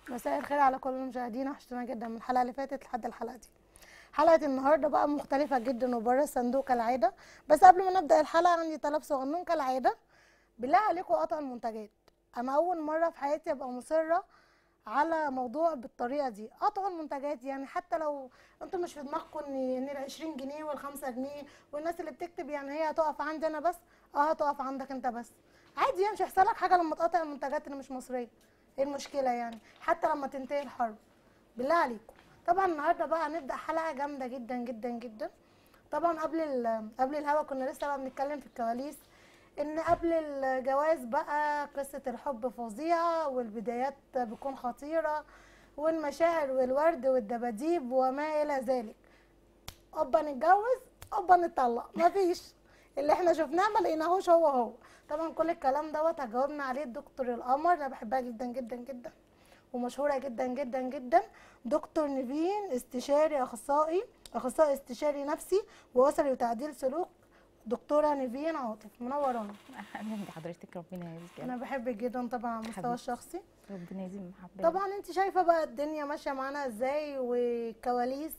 مساء الخير على كل المشاهدين وحشتونا جدا من الحلقه اللي فاتت لحد الحلقه دي حلقه النهارده بقى مختلفه جدا وبره الصندوق كالعاده بس قبل ما نبدا الحلقه عندي طلب صغنون كالعاده بالله عليكم قطع المنتجات انا اول مره في حياتي ابقى مصره على موضوع بالطريقه دي قطعوا المنتجات يعني حتى لو انتوا مش في دماغكم ان ان ال 20 جنيه وال 5 جنيه والناس اللي بتكتب يعني هي هتقف عندي انا بس اه هتقف عندك انت بس عادي يعني مش هيحصل لك حاجه لما تقطع المنتجات اللي مش مصريه ايه المشكله يعني حتى لما تنتهي الحرب بالله عليكم طبعا النهارده بقى هنبدا حلقه جامده جدا جدا جدا طبعا قبل ال- قبل الهوا كنا لسه بقى بنتكلم في الكواليس ان قبل الجواز بقى قصه الحب فظيعه والبدايات بتكون خطيره والمشاعر والورد والدباديب وما الى ذلك اوبا نتجوز اوبا نتطلق مفيش اللي احنا شفناه ما لقيناهوش هو هو طبعا كل الكلام دوت هجاوبنا عليه الدكتور القمر انا بحبها جدا جدا جدا ومشهوره جدا جدا جدا دكتور نيفين استشاري اخصائي اخصائي استشاري نفسي واسري وتعديل سلوك دكتوره نيفين عاطف منورانا اهلا بحضرتك ربنا يعزك انا بحبك جدا طبعا على المستوى حبيبتي. الشخصي ربنا يزيد محبه طبعا انت شايفه بقى الدنيا ماشيه معانا ازاي وكواليس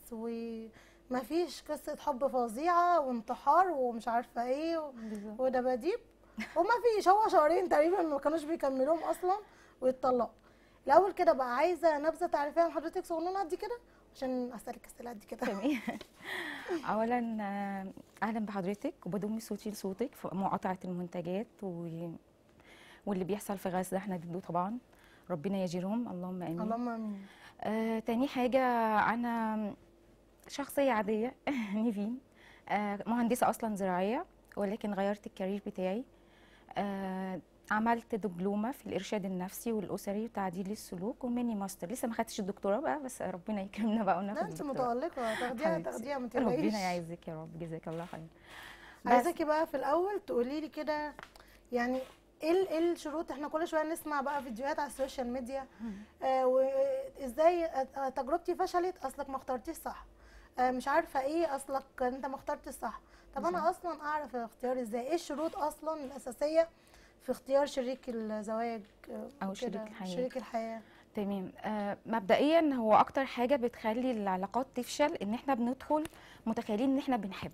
ومفيش قصه حب فظيعه وانتحار ومش عارفه ايه و... بالظبط. ودباديب ومفيش هو شهرين تقريبا ما كانوش بيكملوهم اصلا ويتطلقوا الاول كده بقى عايزه نبذه تعريفيه عن حضرتك صغنونه قد كده عشان اسالك اسئله قد كده تمام اولا آه، اهلا بحضرتك وبضم صوتي لصوتك في مقاطعه المنتجات و... واللي بيحصل في غزه احنا ضده طبعا ربنا يجيرهم اللهم امين اللهم امين آه، تاني حاجة أنا شخصية عادية نيفين آه، مهندسة أصلا زراعية ولكن غيرت الكارير بتاعي آه، عملت دبلومة في الإرشاد النفسي والأسري وتعديل السلوك وميني ماستر لسه ما خدتش الدكتوراه بقى بس ربنا يكرمنا بقى لا وناخد انت الدكتوراه متالقه تاخديها حبيبتي. تاخديها ما تقلقيش ربنا يعزك يا رب جزاك الله خير بس عايزاكي بقى في الاول تقولي لي كده يعني ايه ال- ايه الشروط احنا كل شويه نسمع بقى فيديوهات على السوشيال ميديا آه وازاي آه، تجربتي فشلت اصلك ما اخترتيش صح آه مش عارفه ايه اصلك انت ما اخترتش صح طب انا اصلا اعرف الاختيار ازاي ايه الشروط اصلا الاساسيه في اختيار شريك الزواج آه، أو وكده، شريك الحياة. شريك الحياه تمام آه مبدئيا هو اكتر حاجه بتخلي العلاقات تفشل ان احنا بندخل متخيلين ان احنا بنحب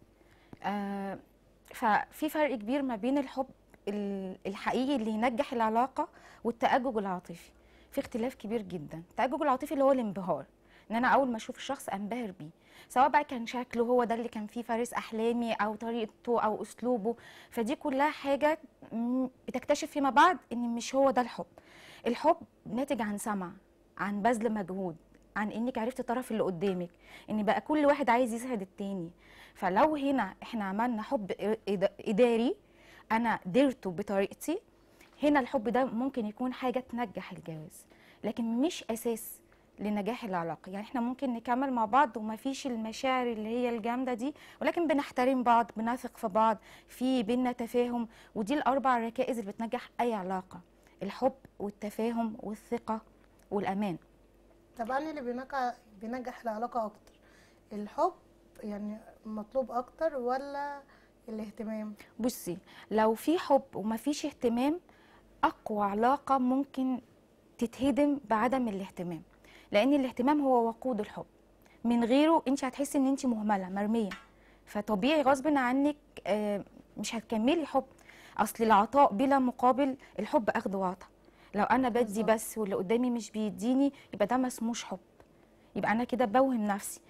آه ففي فرق كبير ما بين الحب ال- الحقيقي اللي ينجح العلاقه والتأجج العاطفي في اختلاف كبير جدا التأجج العاطفي اللي هو الانبهار ان انا اول ما اشوف الشخص انبهر بيه سواء بقى كان شكله هو ده اللي كان فيه فارس احلامي او طريقته او اسلوبه فدي كلها حاجه م- بتكتشف فيما بعد ان مش هو ده الحب الحب ناتج عن سمع عن بذل مجهود عن انك عرفت الطرف اللي قدامك ان بقى كل واحد عايز يسعد التاني فلو هنا احنا عملنا حب إد- اداري انا درته بطريقتي هنا الحب ده ممكن يكون حاجه تنجح الجواز لكن مش اساس لنجاح العلاقه يعني احنا ممكن نكمل مع بعض وما فيش المشاعر اللي هي الجامده دي ولكن بنحترم بعض بنثق في بعض في بينا تفاهم ودي الاربع ركائز اللي بتنجح اي علاقه الحب والتفاهم والثقه والامان طب أنا اللي بينجح بينجح العلاقه اكتر الحب يعني مطلوب اكتر ولا الاهتمام بصي لو في حب ومفيش اهتمام اقوى علاقه ممكن تتهدم بعدم الاهتمام لان الاهتمام هو وقود الحب من غيره انت هتحسي ان انت مهمله مرميه فطبيعي غصب عنك آه، مش هتكملي حب اصل العطاء بلا مقابل الحب اخذ وعطاء لو انا بدي بالظبط. بس واللي قدامي مش بيديني يبقى ده ما اسموش حب يبقى انا كده بوهم نفسي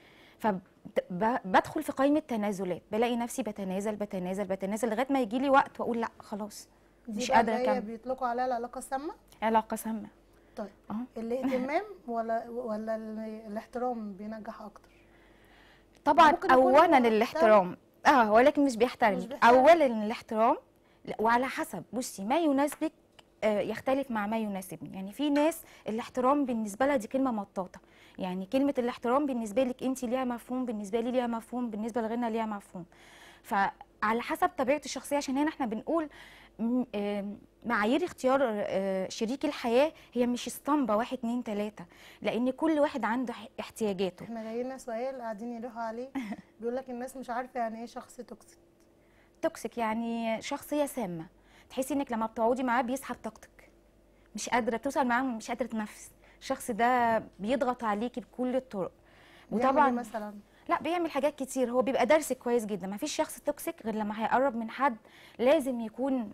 فبدخل في قائمه تنازلات بلاقي نفسي بتنازل بتنازل بتنازل لغايه ما يجي لي وقت واقول لا خلاص دي مش بقى قادره اللي هي اكمل بيطلقوا عليها العلاقه السامه علاقه سامه طيب اه الاهتمام ولا ولا ال- الاحترام بينجح اكتر طبعا ممكن يكون اولا هو الاحترام اه ولكن مش بيحترم مش بيحترم. اولا الاحترام لا، وعلى حسب بصي ما يناسبك آه، يختلف مع ما يناسبني يعني في ناس الاحترام بالنسبه لها دي كلمه مطاطه يعني كلمه الاحترام بالنسبه لك انت ليها مفهوم بالنسبه لي ليها مفهوم بالنسبه لغيرنا ليها مفهوم فعلى حسب طبيعه الشخصيه عشان هنا احنا بنقول م- آم، معايير اختيار آه، شريك الحياه هي مش اسطمبه واحد اتنين تلاته لان كل واحد عنده ح- احتياجاته احنا جايين لنا سؤال قاعدين يروحوا عليه بيقول لك الناس مش عارفه يعني ايه شخص توكسيك توكسيك يعني شخصيه سامه تحسي انك لما بتقعدي معاه بيسحب طاقتك مش قادره بتوصل معاه مش قادره تنفس الشخص ده بيضغط عليكي بكل الطرق بيعمل إيه وطبعا مثلا لا بيعمل حاجات كتير هو بيبقى دارس كويس جدا ما فيش شخص توكسيك غير لما هيقرب من حد لازم يكون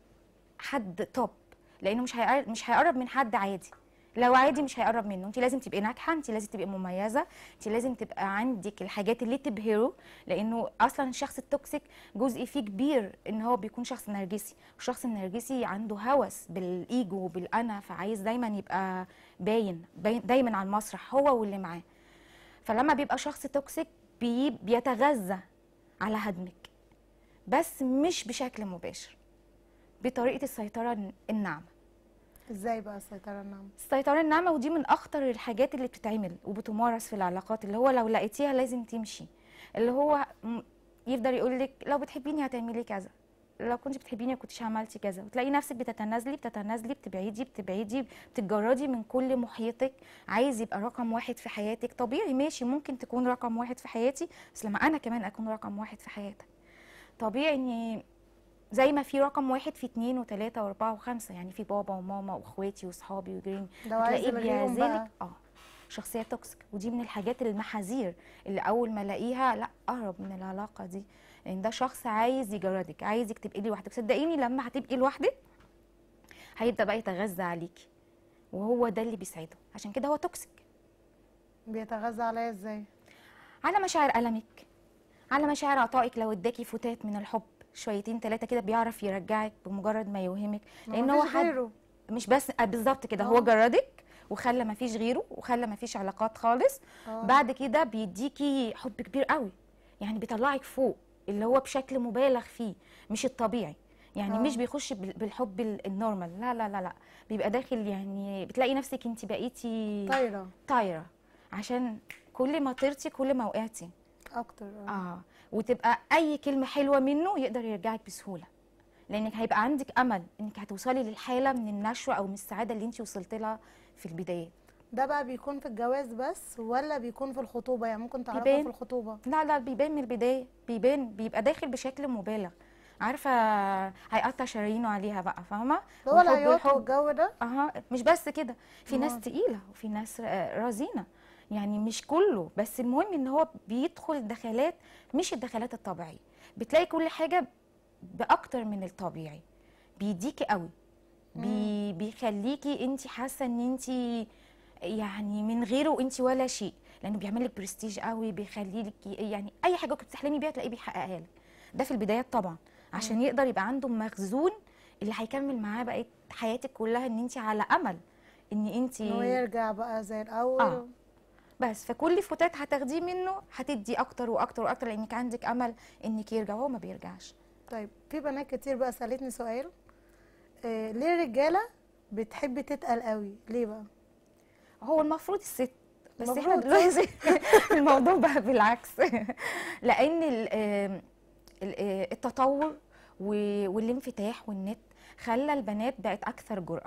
حد توب لانه مش هيقرب مش هيقرب من حد عادي لو عادي مش هيقرب منه انت لازم تبقي ناجحه انت لازم تبقي مميزه انت لازم تبقى عندك الحاجات اللي تبهره لانه اصلا الشخص التوكسيك جزء فيه كبير ان هو بيكون شخص نرجسي الشخص النرجسي عنده هوس بالايجو وبالانا فعايز دايما يبقى باين, باين دايما على المسرح هو واللي معاه فلما بيبقى شخص توكسيك بي بيتغذى على هدمك بس مش بشكل مباشر بطريقه السيطره الناعمه ازاي بقى السيطره الناعمه السيطرة الناعمة ودي من أخطر الحاجات اللي بتتعمل وبتمارس في العلاقات اللي هو لو لقيتيها لازم تمشي اللي هو م- يفضل يقول لك لو بتحبيني هتعملي كذا لو كنت بتحبيني ما كنتش عملتي كذا وتلاقي نفسك بتتنازلي بتتنازلي بتبعدي بتبعدي بتتجردي من كل محيطك عايز يبقى رقم واحد في حياتك طبيعي ماشي ممكن تكون رقم واحد في حياتي بس لما أنا كمان أكون رقم واحد في حياتك طبيعي إني زي ما في رقم واحد في اتنين وتلاتة واربعة وخمسة يعني في بابا وماما واخواتي وصحابي وجيراني لو عايز تلاقيه يلغيهم بقى بيعزلك اه شخصية توكسيك ودي من الحاجات المحاذير اللي أول ما ألاقيها لا أقرب من العلاقة دي لأن ده شخص عايز يجردك عايزك تبقي لوحدك صدقيني لما هتبقي لوحدك هيبدأ بقى يتغذى عليكي وهو ده اللي بيسعده عشان كده هو توكسيك بيتغذى عليا ازاي على مشاعر ألمك على مشاعر عطائك لو اداكي فتات من الحب شويتين ثلاثة كده بيعرف يرجعك بمجرد ما يوهمك ما لأن هو مفيش حد غيره مش بس آه بالظبط كده هو آه. جردك وخلى ما فيش غيره وخلى ما فيش علاقات خالص آه. بعد كده بيديكي حب كبير قوي يعني بيطلعك فوق اللي هو بشكل مبالغ فيه مش الطبيعي يعني آه. مش بيخش بال- بالحب ال- النورمال لا لا لا لا بيبقى داخل يعني بتلاقي نفسك انت بقيتي طايره طايره عشان كل ما طرتي كل ما وقعتي اكتر آه. اه وتبقى اي كلمه حلوه منه يقدر يرجعك بسهوله لانك هيبقى عندك امل انك هتوصلي للحاله من النشوه او من السعاده اللي انت وصلت لها في البدايات ده بقى بيكون في الجواز بس ولا بيكون في الخطوبه يعني ممكن تعرفها بيبان. في الخطوبه لا لا بيبان من البدايه بيبان بيبقى داخل بشكل مبالغ عارفه هيقطع شرايينه عليها بقى فاهمه هو والحب العياط والحب. والجو ده اها مش بس كده في ناس أمال. تقيله وفي ناس آه، رزينه يعني مش كله بس المهم ان هو بيدخل دخلات مش الدخلات الطبيعيه بتلاقي كل حاجه باكتر من الطبيعي بيديكي قوي بي بيخليكي انت حاسه ان انت يعني من غيره انت ولا شيء لانه بيعمل لك برستيج قوي بيخلي لك يعني اي حاجه كنت بتحلمي بيها تلاقيه بيحققها لك ده في البدايات طبعا عشان يقدر يبقى عنده مخزون اللي هيكمل معاه بقيه حياتك كلها ان انت على امل ان انت ان هو يرجع بقى زي الاول آه. بس فكل فتات هتاخديه منه هتدي اكتر واكتر واكتر لانك عندك امل انك يرجع وهو ما بيرجعش طيب في بنات كتير بقى سالتني سؤال آه ليه الرجاله بتحب تتقل قوي ليه بقى هو المفروض الست بس احنا المفروض، دلوقتي الموضوع بقى بالعكس لان ال- آم، ال- آه، التطور و- والانفتاح والنت خلى البنات بقت اكثر جرأة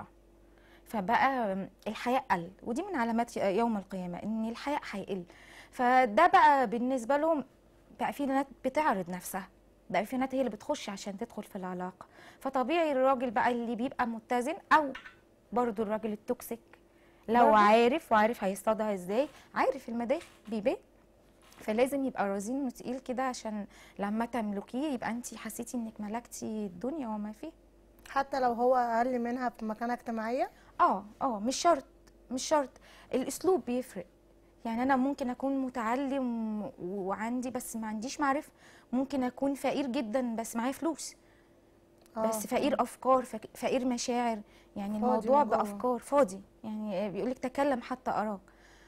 فبقى آم، الحياء قل ودي من علامات يوم القيامة ان الحياء هيقل فده بقى بالنسبة لهم بقى في بنات بتعرض نفسها بقى في بنات هي اللي بتخش عشان تدخل في العلاقة فطبيعي الراجل بقى اللي بيبقى متزن او برضو الراجل التوكسيك لو برضو؟ عارف وعارف هيصطادها ازاي عارف المداخل بيبان فلازم يبقى رزين وتقيل كده عشان لما تملكيه يبقى انت حسيتي انك ملكتي الدنيا وما فيها حتى لو هو اقل منها في مكانه اجتماعيه اه اه مش شرط مش شرط الاسلوب بيفرق يعني انا ممكن اكون متعلم وعندي بس ما عنديش معرفه ممكن اكون فقير جدا بس معايا فلوس آه. بس فقير افكار فك- فقير مشاعر يعني فاضي الموضوع من جوه. بافكار فاضي يعني بيقول لك تكلم حتى اراك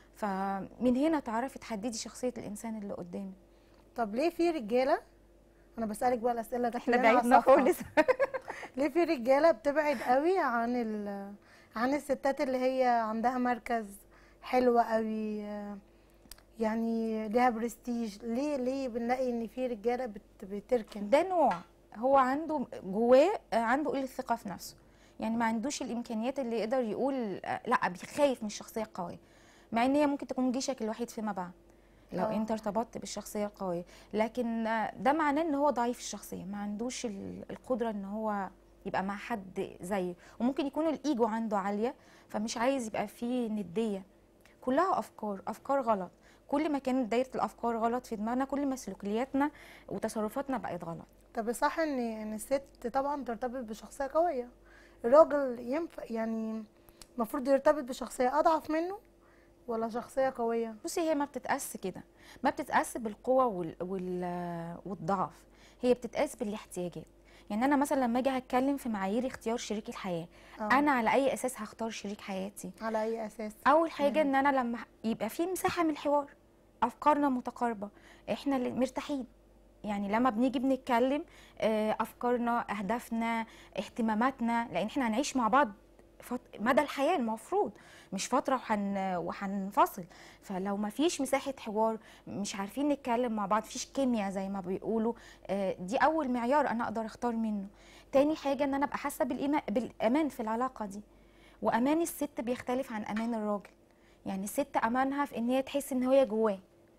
فمن هنا تعرفي تحددي شخصيه الانسان اللي قدامك طب ليه في رجاله انا بسالك بقى الاسئله ده احنا كلنا على بعيدنا الصفحة. خالص ليه في رجاله بتبعد قوي عن ال عن الستات اللي هي عندها مركز حلوة قوي آه، يعني ليها برستيج ليه ليه بنلاقي ان في رجاله بت بتركن ده نوع هو عنده جواه عنده قله ثقه في نفسه يعني ما عندوش الامكانيات اللي يقدر يقول آه، لا بيخايف من الشخصيه القويه مع ان هي ممكن تكون جيشك الوحيد فيما بعد لو آه. انت ارتبطت بالشخصيه القويه لكن آه، ده معناه ان هو ضعيف الشخصيه ما عندوش ال- القدره ان هو يبقى مع حد زيه وممكن يكون الايجو عنده عاليه فمش عايز يبقى فيه نديه كلها افكار افكار غلط كل ما كانت دايره الافكار غلط في دماغنا كل ما سلوكياتنا وتصرفاتنا بقت غلط طب صح ان ان الست طبعا ترتبط بشخصيه قويه الراجل ينفع يعني المفروض يرتبط بشخصيه اضعف منه ولا شخصيه قويه بصي هي ما بتتقاس كده ما بتتقاس بالقوه وال... وال... والضعف هي بتتقاس بالاحتياجات يعني انا مثلا لما اجي هتكلم في معايير اختيار شريك الحياه آه. انا على اي اساس هختار شريك حياتي على اي اساس اول حاجه ان انا لما يبقى في مساحه من الحوار افكارنا متقاربه احنا اللي مرتاحين يعني لما بنيجي بنتكلم آه، افكارنا اهدافنا اهتماماتنا لان احنا هنعيش مع بعض فت... مدى الحياه المفروض مش فتره وحن... وهننفصل فلو ما فيش مساحه حوار مش عارفين نتكلم مع بعض فيش كيمياء زي ما بيقولوا آه، دي اول معيار انا اقدر اختار منه تاني حاجه ان انا ابقى حاسه بالإيمان... بالامان في العلاقه دي وامان الست بيختلف عن امان الراجل يعني الست امانها في ان هي تحس ان هي جواه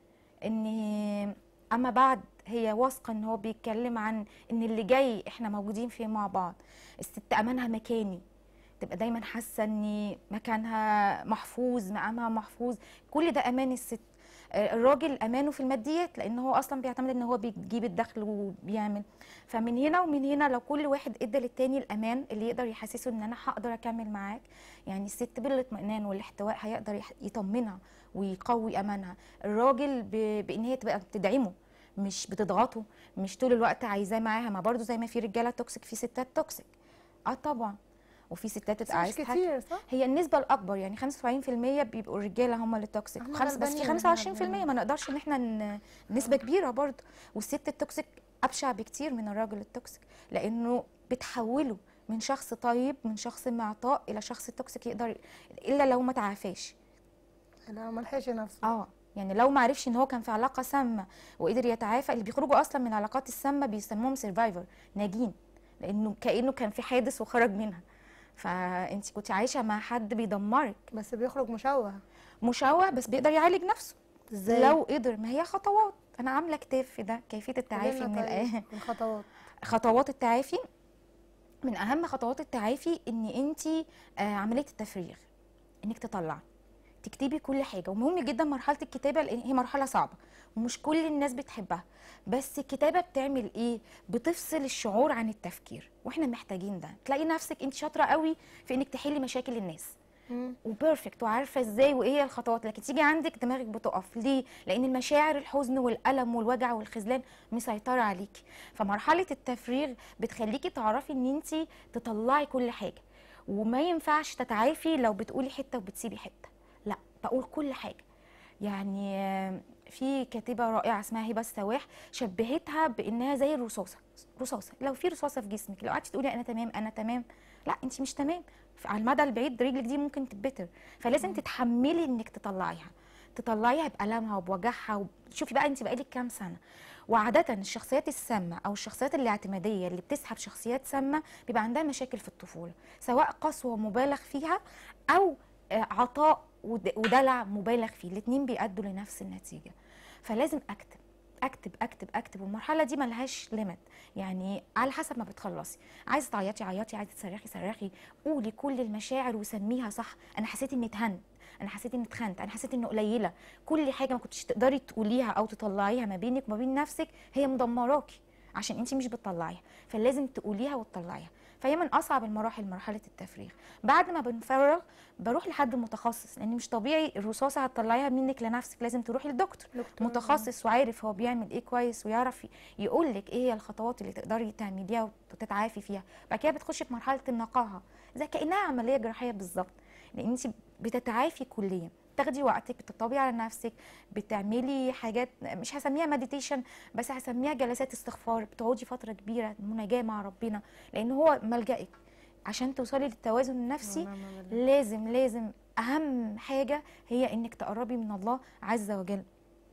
ان اما بعد هي واثقه ان هو بيتكلم عن ان اللي جاي احنا موجودين فيه مع بعض الست امانها مكاني تبقى دايما حاسه ان مكانها محفوظ مقامها محفوظ كل ده امان الست آه، الراجل امانه في الماديات لان هو اصلا بيعتمد ان هو بيجيب الدخل وبيعمل فمن هنا ومن هنا لو كل واحد ادى للتاني الامان اللي يقدر يحسسه ان انا هقدر اكمل معاك يعني الست بالاطمئنان والاحتواء هيقدر يح- يطمنها ويقوي امانها الراجل ب... بان هي تبقى بتدعمه مش بتضغطه مش طول الوقت عايزاه معاها ما برضو زي ما في رجاله توكسيك في ستات توكسيك اه طبعا وفي ستات بس تبقى مش عايز حاجة. كتير صح هي النسبة الأكبر يعني 75% بيبقوا الرجالة هم اللي توكسيك احنا خمس بس في غلبانين، 25% احنا ما نقدرش ان احنا ن- نسبة كبيرة برضه والست التوكسيك أبشع بكتير من الراجل التوكسيك لأنه بتحوله من شخص طيب من شخص معطاء إلى شخص توكسيك يقدر إلا لو ما تعافاش لا ملحقش نفسه اه يعني لو ما عرفش ان هو كان في علاقه سامه وقدر يتعافى اللي بيخرجوا اصلا من العلاقات السامه بيسموهم سرفايفر ناجين لانه كانه كان في حادث وخرج منها فانت كنت عايشه مع حد بيدمرك بس بيخرج مشوه مشوه بس بيقدر يعالج نفسه ازاي لو قدر ما هي خطوات انا عامله كتاب في ده كيفيه التعافي قولنا من طيب الآن الخطوات خطوات التعافي من اهم خطوات التعافي ان انت عمليه التفريغ انك تطلعي تكتبي كل حاجه ومهم جدا مرحله الكتابه لان هي مرحله صعبه ومش كل الناس بتحبها بس الكتابه بتعمل ايه بتفصل الشعور عن التفكير واحنا محتاجين ده تلاقي نفسك انت شاطره قوي في انك تحلي مشاكل الناس مم. وبيرفكت وعارفه ازاي وايه هي الخطوات لكن تيجي عندك دماغك بتقف ليه لان المشاعر الحزن والالم والوجع والخذلان مسيطره عليكي فمرحله التفريغ بتخليكي تعرفي ان انت تطلعي كل حاجه وما ينفعش تتعافي لو بتقولي حته وبتسيبي حته لا بقول كل حاجه يعني آه، في كاتبه رائعه اسمها هبه السواح شبهتها بانها زي الرصاصه رصاصه لو في رصاصه في جسمك لو قعدتي تقولي انا تمام انا تمام لا انت مش تمام على المدى البعيد رجلك دي ممكن تتبتر فلازم تتحملي انك تطلعيها تطلعيها بألمها وبوجعها وب... شوفي بقى انت بقالك كام سنه وعادة الشخصيات السامة أو الشخصيات الاعتمادية اللي بتسحب شخصيات سامة بيبقى عندها مشاكل في الطفولة سواء قسوة مبالغ فيها أو آه، عطاء ود- ودلع مبالغ فيه الاتنين بيأدوا لنفس النتيجة فلازم أكتب اكتب اكتب اكتب والمرحله دي ملهاش ليميت يعني على حسب ما بتخلصي عايزه تعيطي عيطي عايزه تصرخي صرخي قولي كل المشاعر وسميها صح انا حسيت اني اتهنت انا حسيت اني اتخنت انا حسيت اني قليله كل حاجه ما كنتش تقدري تقوليها او تطلعيها ما بينك وما بين نفسك هي مدمراكي عشان انت مش بتطلعيها فلازم تقوليها وتطلعيها فهي من اصعب المراحل مرحله التفريغ بعد ما بنفرغ بروح لحد متخصص لان مش طبيعي الرصاصه هتطلعيها منك لنفسك لازم تروحي لدكتور دكتور. متخصص وعارف هو بيعمل ايه كويس ويعرف يقول لك ايه هي الخطوات اللي تقدري تعمليها وتتعافي فيها بعد كده بتخشي في مرحله النقاهه زي كانها عمليه جراحيه بالظبط لان انت بتتعافي كليا تاخدي وقتك بتطبقي على نفسك بتعملي حاجات مش هسميها مديتيشن بس هسميها جلسات استغفار بتقعدي فتره كبيره مناجاه مع ربنا لان هو ملجئك عشان توصلي للتوازن النفسي ونعم بالله. لازم لازم اهم حاجه هي انك تقربي من الله عز وجل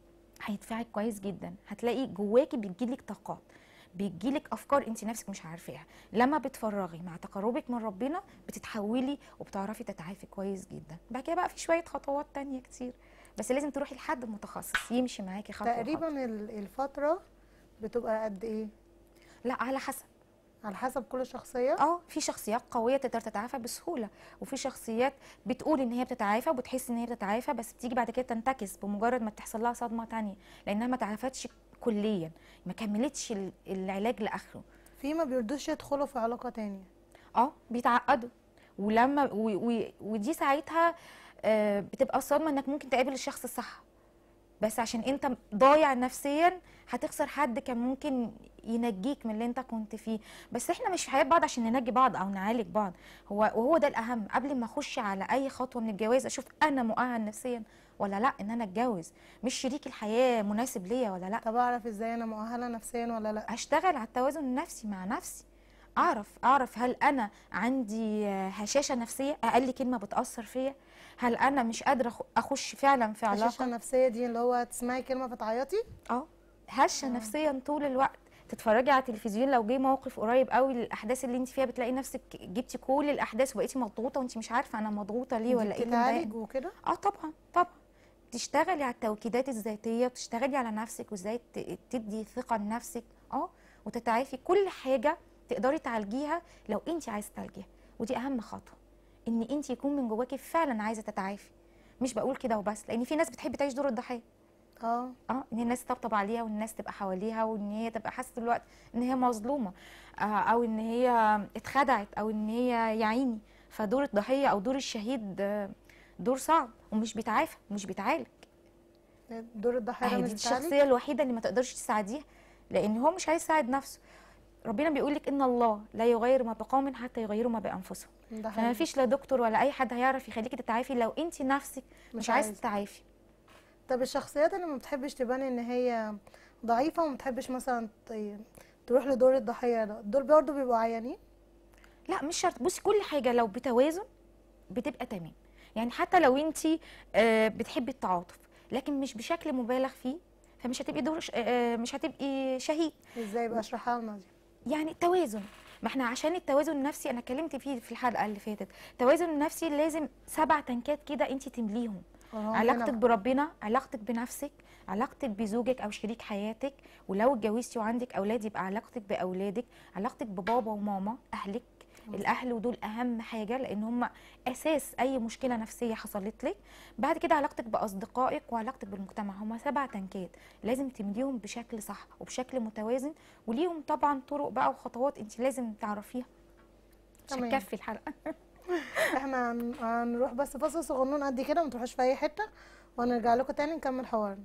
هيدفعك كويس جدا هتلاقي جواكي بتجيلك طاقات بيجيلك افكار انت نفسك مش عارفاها لما بتفرغي مع تقربك من ربنا بتتحولي وبتعرفي تتعافي كويس جدا بعد كده بقى في شويه خطوات تانية كتير بس لازم تروحي لحد متخصص يمشي معاكي خطوه خطوة. تقريبا ال- الفتره بتبقى قد ايه لا على حسب على حسب كل شخصيه اه في شخصيات قويه تقدر تتعافى بسهوله وفي شخصيات بتقول ان هي بتتعافى وبتحس ان هي بتتعافى بس بتيجي بعد كده تنتكس بمجرد ما تحصل لها صدمه تانية لانها ما تعافتش كليا ما كملتش ال- العلاج لاخره في ما بيرضوش يدخلوا في علاقه تانية اه بيتعقدوا ولما و و ودي ساعتها آه، بتبقى الصدمه انك ممكن تقابل الشخص الصح بس عشان انت ضايع نفسيا هتخسر حد كان ممكن ينجيك من اللي انت كنت فيه بس احنا مش في حياه بعض عشان ننجي بعض او نعالج بعض هو وهو ده الاهم قبل ما اخش على اي خطوه من الجواز اشوف انا مؤهل نفسيا ولا لا ان انا اتجوز مش شريك الحياه مناسب ليا ولا لا طب اعرف ازاي انا مؤهله نفسيا ولا لا اشتغل على التوازن النفسي مع نفسي اعرف اعرف هل انا عندي آه، هشاشه نفسيه اقل كلمه بتاثر فيا هل انا مش قادره أخ- اخش فعلا في الهشاشه علاقه النفسيه دي اللي هو تسمعي كلمه فتعيطي اه هشه نفسيا طول الوقت تتفرجي على التلفزيون لو جه موقف قريب قوي للاحداث اللي انت فيها بتلاقي نفسك جبتي كل الاحداث وبقيتي مضغوطه وانت مش عارفه انا مضغوطه ليه ولا ايه اللي مضايقني. بتتعالج وكده اه طبعا طبعا تشتغلي على التوكيدات الذاتيه وتشتغلي على نفسك وازاي ت- تدي ثقه لنفسك اه وتتعافي كل حاجه تقدري تعالجيها لو انت عايزه تعالجيها ودي اهم خطوه ان انت يكون من جواكي فعلا عايزه تتعافي مش بقول كده وبس لان في ناس بتحب تعيش دور الضحيه اه اه ان الناس تطبطب عليها والناس تبقى حواليها وان هي تبقى حاسه طول الوقت ان هي مظلومه آه او ان هي اتخدعت او ان هي يعيني فدور الضحيه او دور الشهيد آه، دور صعب ومش بيتعافى ومش بيتعالج دور الضحيه ده اهي مش دي بتعالج الشخصيه الوحيده اللي ما تقدرش تساعديها لان هو مش عايز يساعد نفسه ربنا بيقول لك ان الله لا يغير ما بقوم حتى يغيروا ما بانفسهم ده فما حقيقي. فيش لا دكتور ولا اي حد هيعرف يخليكي تتعافي لو انت نفسك مش, مش عايزه عايزة. تتعافي طب الشخصيات اللي ما بتحبش تبان ان هي ضعيفه وما بتحبش مثلا ت- تروح لدور الضحيه ده دول برضه بيبقوا عيانين لا مش شرط بصي كل حاجه لو بتوازن بتبقى تمام يعني حتى لو انت بتحبي التعاطف لكن مش بشكل مبالغ فيه فمش هتبقي دور ش- آه، مش هتبقي شهيد ازاي بقى اشرحها لنا دي يعني التوازن ما احنا عشان التوازن النفسي انا اتكلمت فيه في الحلقه اللي فاتت التوازن النفسي لازم سبع تنكات كده انت تمليهم وهو علاقتك هنا بربنا علاقتك بنفسك علاقتك بزوجك او شريك حياتك ولو اتجوزتي وعندك اولاد يبقى علاقتك باولادك علاقتك ببابا وماما اهلك الاهل ودول اهم حاجه لان هم اساس اي مشكله نفسيه حصلت لك بعد كده علاقتك باصدقائك وعلاقتك بالمجتمع هم سبع تنكات لازم تمليهم بشكل صح وبشكل متوازن وليهم طبعا طرق بقى وخطوات انت لازم تعرفيها مش تمام. هتكفي الحلقه احنا هن- هنروح بس فاصل صغنون قد كده ما تروحوش في اي حته وهنرجع لكم تاني نكمل حوارنا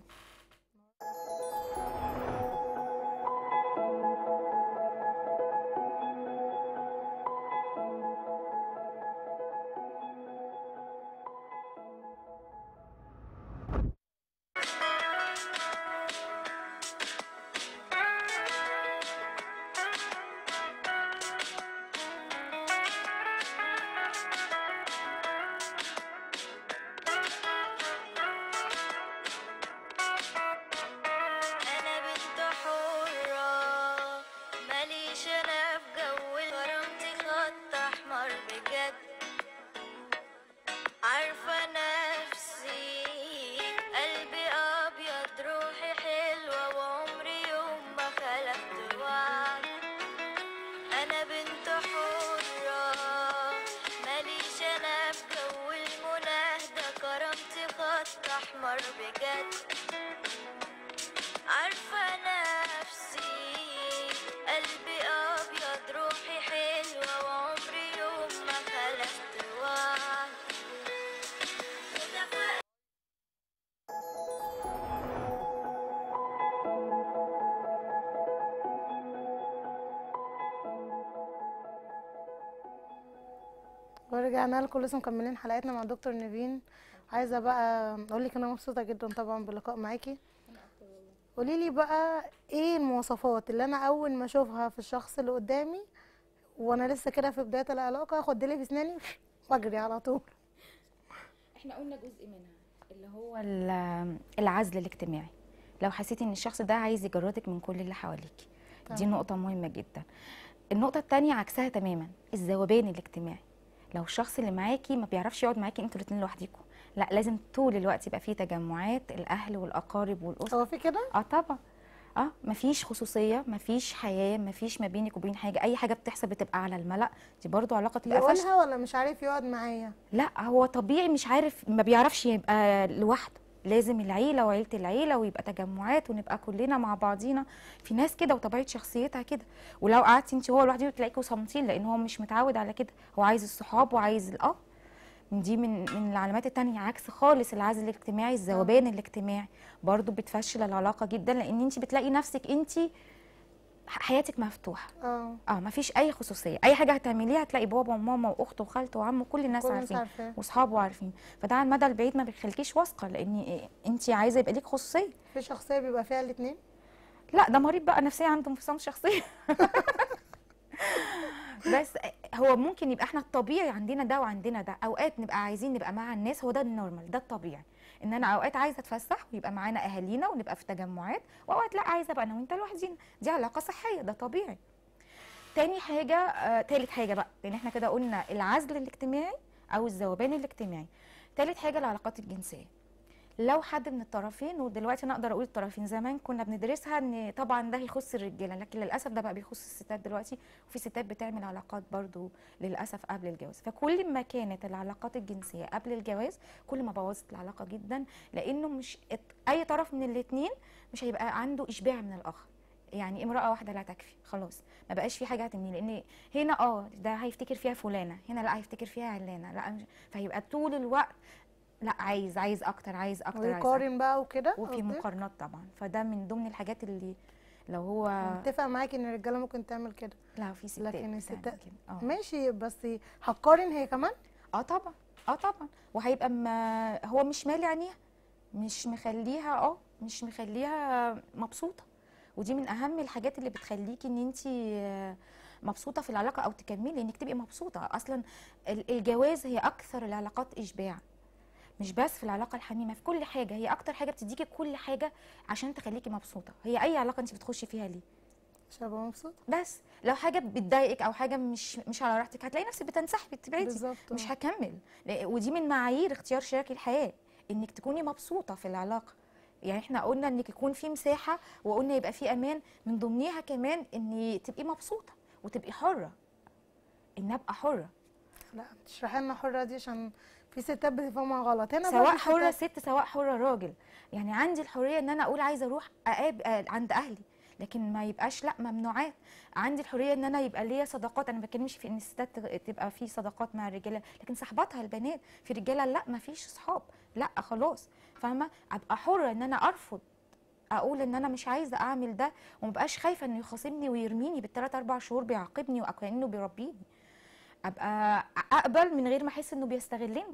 أنا بنت حرة ماليش أنا في جو كرامتي خط أحمر بجد عارفة نفسي قلبي أبيض روحي حلوة وعمري يوم ما خلقت وعد أنا بنت حرة ماليش أنا في جو المناهدة كرامتي خط أحمر بجد عارفة نفسي قلبي أبيض روحي حلوة وعمري يوم ما خلقت وعد ورجعنا لكم لسه مكملين حلقتنا مع دكتور نيفين عايزه بقى اقول لك انا مبسوطه جدا طبعا باللقاء معاكي قولي لي بقى ايه المواصفات اللي انا اول ما اشوفها في الشخص اللي قدامي وانا لسه كده في بدايه العلاقه اخد ديلي في اسناني واجري على طول احنا قلنا جزء منها اللي هو ال- العزل الاجتماعي لو حسيتي ان الشخص ده عايز يجردك من كل اللي حواليك دي تمام. نقطة مهمة جدا النقطة التانية عكسها تماما الذوبان الاجتماعي لو الشخص اللي معاكي ما بيعرفش يقعد معاكي انتوا الاتنين لوحديكوا لا لازم طول الوقت يبقى فيه تجمعات الاهل والاقارب والاسره هو في كده اه طبعا اه مفيش خصوصيه مفيش حياه مفيش ما بينك وبين حاجه اي حاجه بتحصل بتبقى على الملأ دي برضو علاقه تبقى فاشله يقولها ولا مش عارف يقعد معايا لا هو طبيعي مش عارف ما بيعرفش يبقى لوحده لازم العيلة وعيلة العيلة ويبقى تجمعات ونبقى كلنا مع بعضينا في ناس كده وطبيعة شخصيتها كده ولو قعدتي انت وهو لوحده تلاقيكوا صامتين لان هو مش متعود على كده هو عايز الصحاب وعايز الاه دي من من العلامات التانية عكس خالص العزل الاجتماعي الذوبان الاجتماعي برضو بتفشل العلاقة جدا لان انت بتلاقي نفسك انت حياتك مفتوحة اه اه مفيش اي خصوصيه اي حاجه هتعمليها هتلاقي بابا وماما واخت وخالته وعم كل الناس كل الناس عارفين عارفاه. واصحابه عارفين فده على المدى البعيد ما بيخليكيش واثقه لان انت عايزه يبقى ليك خصوصيه في شخصيه بيبقى فيها الاثنين لا ده مريض بقى نفسيا عنده انفصام شخصيه بس هو ممكن يبقى احنا الطبيعي عندنا ده وعندنا ده اوقات نبقى عايزين نبقى مع الناس هو ده النورمال ده الطبيعي ان انا اوقات عايزه اتفسح ويبقى معانا اهالينا ونبقى في تجمعات واوقات لا عايزه ابقى انا وانت لوحدينا دي علاقه صحيه ده طبيعي تاني حاجه آه تالت حاجه بقى لان احنا كده قلنا العزل الاجتماعي او الذوبان الاجتماعي تالت حاجه العلاقات الجنسيه لو حد من الطرفين ودلوقتي انا اقدر اقول الطرفين زمان كنا بندرسها ان طبعا ده يخص الرجاله لكن للاسف ده بقى بيخص الستات دلوقتي وفي ستات بتعمل علاقات برضو للاسف قبل الجواز فكل ما كانت العلاقات الجنسيه قبل الجواز كل ما بوظت العلاقه جدا لانه مش ات- اي طرف من الاثنين مش هيبقى عنده اشباع من الاخر يعني امراه واحده لا تكفي خلاص ما بقاش في حاجه هتمنيه لان هنا اه ده هيفتكر فيها فلانه هنا لا هيفتكر فيها علانه لا مش- فهيبقى طول الوقت لا عايز عايز اكتر عايز اكتر عايز أكتر. ويقارن بقى وكده وفي قصدك؟ مقارنات طبعا فده من ضمن الحاجات اللي لو هو متفق معاكي ان الرجاله ممكن تعمل كده لا في ستات لكن بتعمل الستات كده اه ماشي بس هتقارن هي كمان اه طبعا اه طبعا وهيبقى ما هو مش مالي عينيها مش مخليها اه مش مخليها مبسوطه ودي من اهم الحاجات اللي بتخليكي ان انت مبسوطه في العلاقه او تكملي انك تبقي مبسوطه اصلا ال- الجواز هي اكثر العلاقات اشباع مش بس في العلاقه الحميمه في كل حاجه هي اكتر حاجه بتديكي كل حاجه عشان تخليكي مبسوطه هي اي علاقه انت بتخشي فيها ليه مش هبقى مبسوطه بس لو حاجه بتضايقك او حاجه مش مش على راحتك هتلاقي نفسك بتنسحبي بتبعدي بالظبط مش هكمل لا- ودي من معايير اختيار شريك الحياه انك تكوني مبسوطه في العلاقه يعني احنا قلنا انك يكون في مساحه وقلنا يبقى في امان من ضمنها كمان ان تبقي مبسوطه وتبقي حره ان ابقى حره لا تشرحي لنا حره دي عشان في ستات بتفهمها غلط هنا بقى سواء في حره ستات- ست سواء حره راجل يعني عندي الحريه ان انا اقول عايزه اروح أقاب آه، عند اهلي لكن ما يبقاش لا ممنوعات عندي الحريه ان انا يبقى ليا صداقات انا ما بتكلمش في ان الستات تغ- تبقى في صداقات مع الرجاله لكن صحباتها البنات في رجاله لا ما فيش صحاب لا خلاص فاهمه ابقى حره ان انا ارفض اقول ان انا مش عايزه اعمل ده ومبقاش خايفه انه يخاصمني ويرميني بالثلاث اربع شهور بيعاقبني وكانه بيربيني ابقى اقبل من غير ما احس انه بيستغلني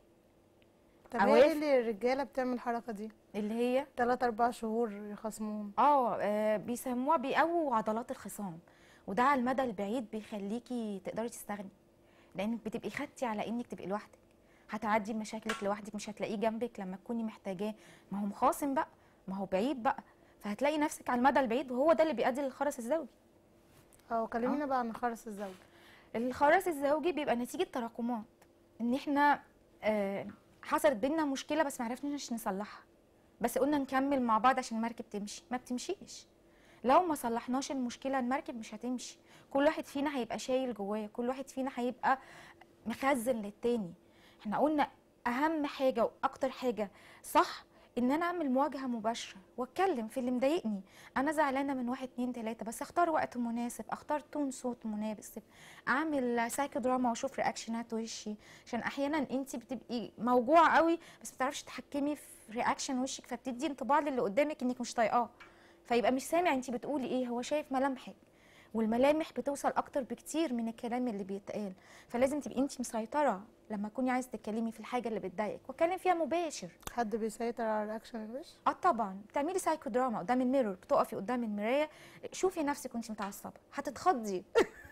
طب أوقف. هي ايه اللي الرجاله بتعمل الحركه دي اللي هي تلات اربع شهور يخصموهم اه آه، بيسموها بيقووا عضلات الخصام وده على المدى البعيد بيخليكي تقدري تستغني لانك بتبقي خدتي على انك تبقي لوحدك هتعدي مشاكلك لوحدك مش هتلاقيه جنبك لما تكوني محتاجاه ما هو مخاصم بقى ما هو بعيد بقى فهتلاقي نفسك على المدى البعيد وهو ده اللي بيؤدي للخرس الزوجي اه كلمينا بقى عن خرس الزوج الخرس الزوجي بيبقى نتيجه تراكمات ان احنا آه، حصلت بينا مشكله بس ما عرفناش نصلحها بس قلنا نكمل مع بعض عشان المركب تمشي ما بتمشيش لو ما صلحناش المشكله المركب مش هتمشي كل واحد فينا هيبقى شايل جواه كل واحد فينا هيبقى مخزن للتاني احنا قلنا اهم حاجه واكتر حاجه صح ان انا اعمل مواجهه مباشره واتكلم في اللي مضايقني انا زعلانه من واحد اتنين تلاته بس اختار وقت مناسب اختار تون صوت مناسب اعمل سايكو دراما واشوف رياكشنات وشي عشان احيانا انت بتبقي موجوعه قوي بس ما بتعرفش تتحكمي في رياكشن وشك فبتدي انطباع للي قدامك انك مش طايقاه فيبقى مش سامع انت بتقولي ايه هو شايف ملامحك والملامح بتوصل اكتر بكتير من الكلام اللي بيتقال فلازم تبقي انت مسيطره لما تكوني عايزه تتكلمي في الحاجه اللي بتضايقك واتكلم فيها مباشر حد بيسيطر على رياكشن الوش اه طبعا بتعملي سايكو دراما قدام الميرور بتقفي قدام المرايه شوفي نفسك وانت متعصبه هتتخضي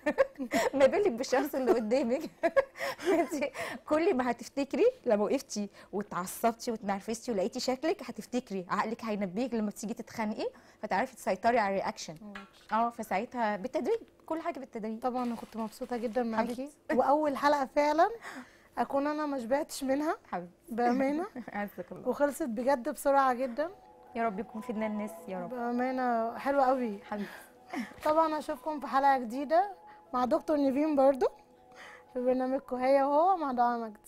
ما بالك بالشخص اللي قدامك انت كل ما هتفتكري لما وقفتي واتعصبتي واتنرفزتي ولقيتي شكلك هتفتكري عقلك هينبهك لما تيجي تتخانقي فتعرفي تسيطري على الرياكشن اه فساعتها بالتدريج كل حاجه بالتدريج طبعا انا كنت مبسوطه جدا معاكي حبيبتي. واول حلقه فعلا اكون انا ما شبعتش منها حبيبتي بامانه عزك الله وخلصت بجد بسرعه جدا يا رب يكون فدنا الناس يا رب بامانه حلوه قوي حبيبي طبعا اشوفكم في حلقه جديده مع دكتور نيفين برضو في برنامجكم هي وهو مع دعاء مجدي